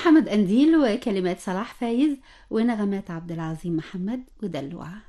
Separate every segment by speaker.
Speaker 1: محمد أنديل وكلمات صلاح فايز ونغمات عبد العظيم محمد ودلوعة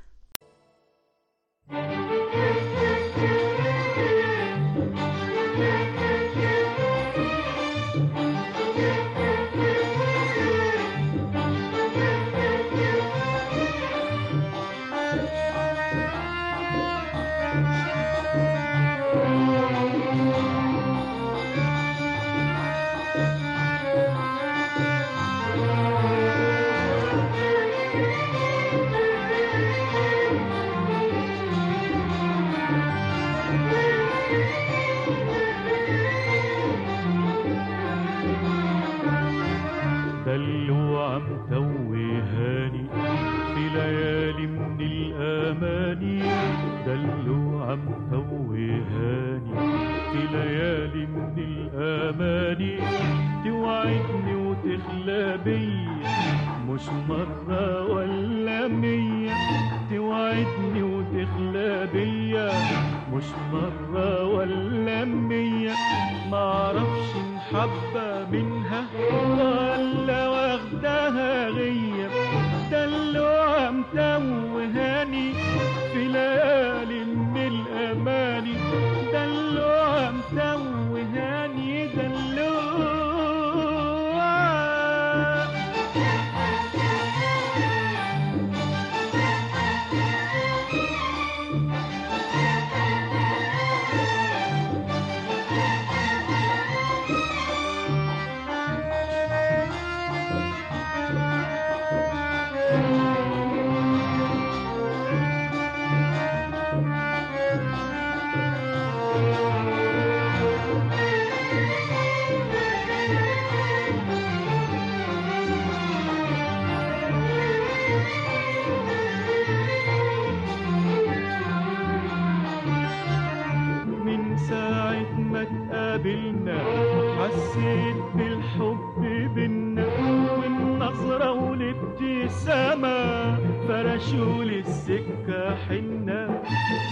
Speaker 2: دلوعة متوهاني في ليالي من الأماني دلوعة متوهاني في ليالي من الأماني توعدني وتخلى بيا مش مرة ولا مية توعدني وتخلى بيا مش مرة ولا مية معرفش محبة منها ولا واخدها غية دلوعة متوهاني في ليالي من الأماني دلوعة متوهاني دلوعة من ساعة ما اتقابلنا حسيت بالحب بينا والنظرة والابتسامة فرشوا لي السكة حنة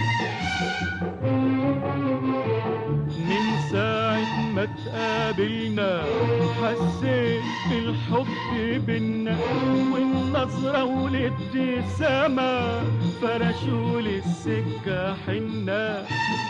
Speaker 2: من ساعة ما اتقابلنا حسيت بالحب بينا والنظرة والابتسامة فرشوا لي السكة حنة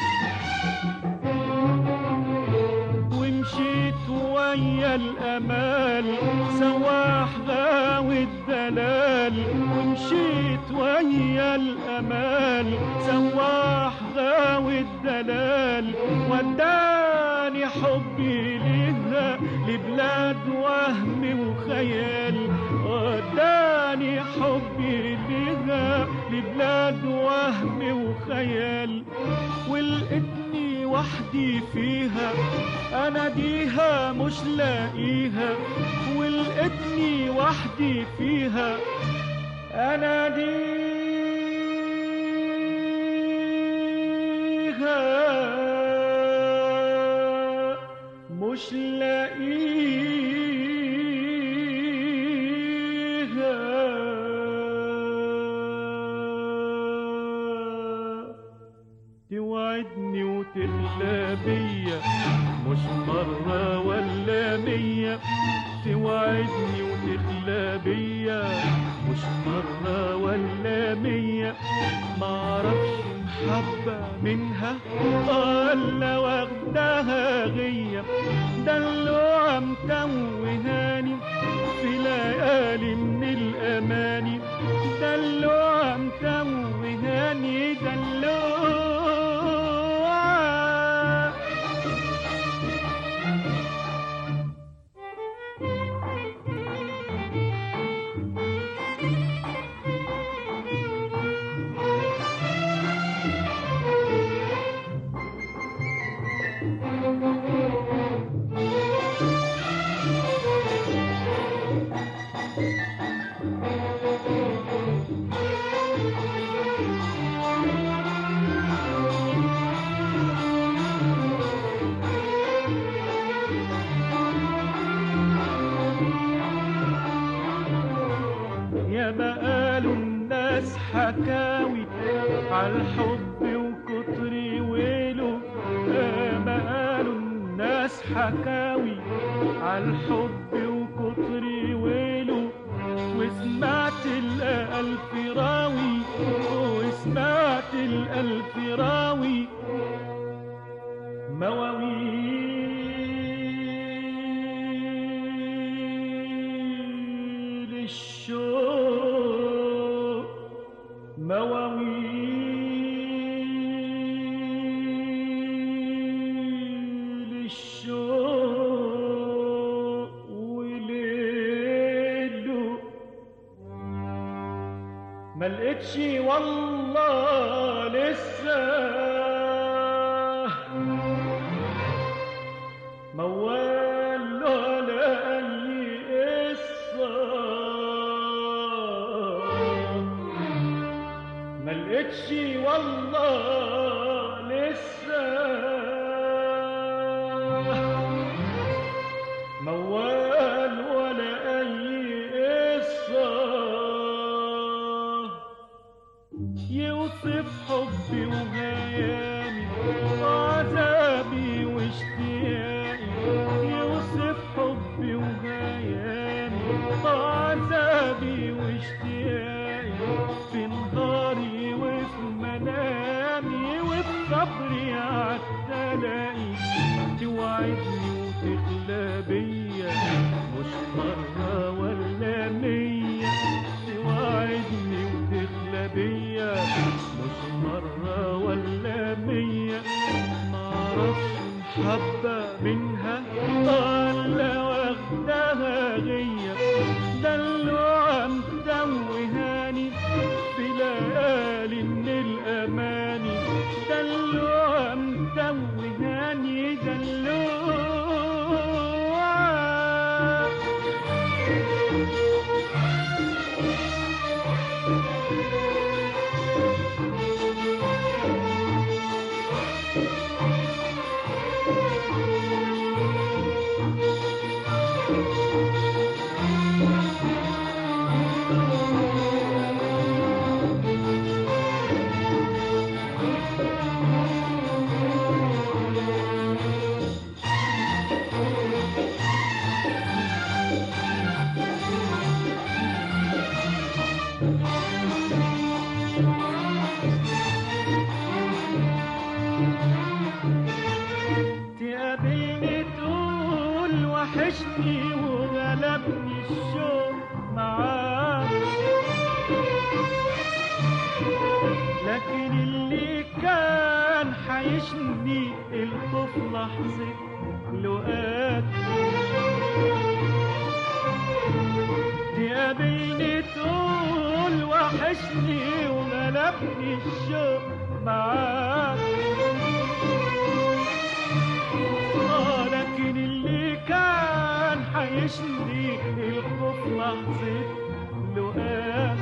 Speaker 2: ومشيت ويا الامال سواح غاوي الدلال ومشيت ويا الامال سواح غاوي الدلال وداني حبي لها لبلاد وهم وخيال وداني حبي لها لبلاد وهم وخيال ولقيتني وحدي فيها اناديها مش لاقيها ولقيتني وحدي فيها اناديها مش لاقيها توعدني وتخلى بيا مش مرة ولا مية توعدني وتخلى بيا مش مرة ولا مية معرفش محبة منها ولا واخدها غية دلوعة متوهاني في ليالي من الأماني دلوعة متوهاني دلوعة يا ما قالوا الناس حكاوي عالحب وكتري ويله يا ما قالوا الناس حكاوي عالحب وكتري وكتري ويله وسمعت الألف راوي وسمعت الألف راوي مواويل الشوق مواويل الشوق وليله ما لقيتش والله لسه موال ولا أي قصة ما لقيتش والله لسه موال ولا أي قصة يوصف حبي وهيامي عذابي واشتياقي يوصف حبي وهيامي عذابي واشتياقي في نهاري وفي منامي وفي صبري عالتلاقي توعدني وتخلى بيا مش مرة ولا مية توعدني وتخلى بيا مش مرة ولا مية معرفش محبة منها ولا واخدها غية دلوعة متوهاني في ليالي من الأماني دلوعة متوهاني دلوعة تقابلني تقول وحشني وغلبني الشوق معاك لكن اللي كان حيشني الخوف لحظة لقاك تقابلني تقول وحشني وغلبني الشوق معاك آه، لكن اللي كان حيشني الخوف لحظة لقاك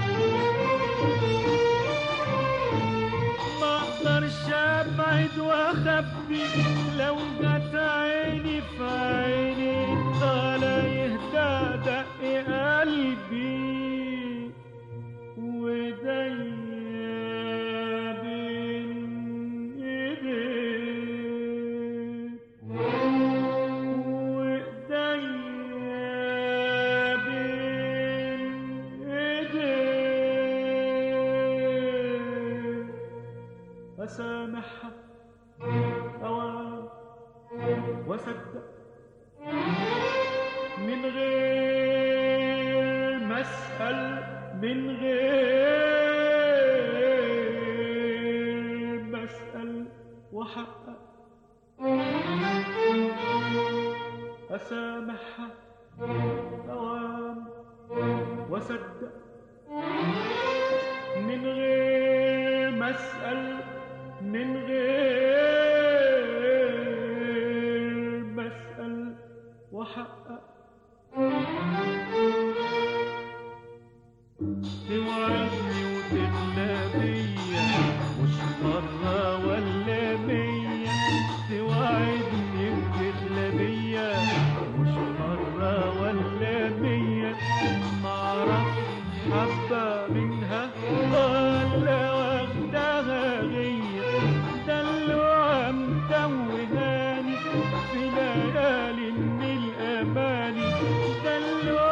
Speaker 2: ما اقدرش ابعد واخبي لو جت عيني في عيني طالع يهدى دق قلبي وايديا بين ايديك وإيديا بين إيديك أسامحها أوام وأصدق من غير ما أسأل من غير ما أسأل وأحقق أسامحها أوام وأصدق من غير ما أسأل من غير ما أسأل وأحقق توعدني وتغلى بيا مش مرة ولا مية توعدني وتغلى بيا مش مرة ولا مية معرفش حبة منها ولا واخدها غية دلوعة متوهاني في ليالي من الأماني دلوعة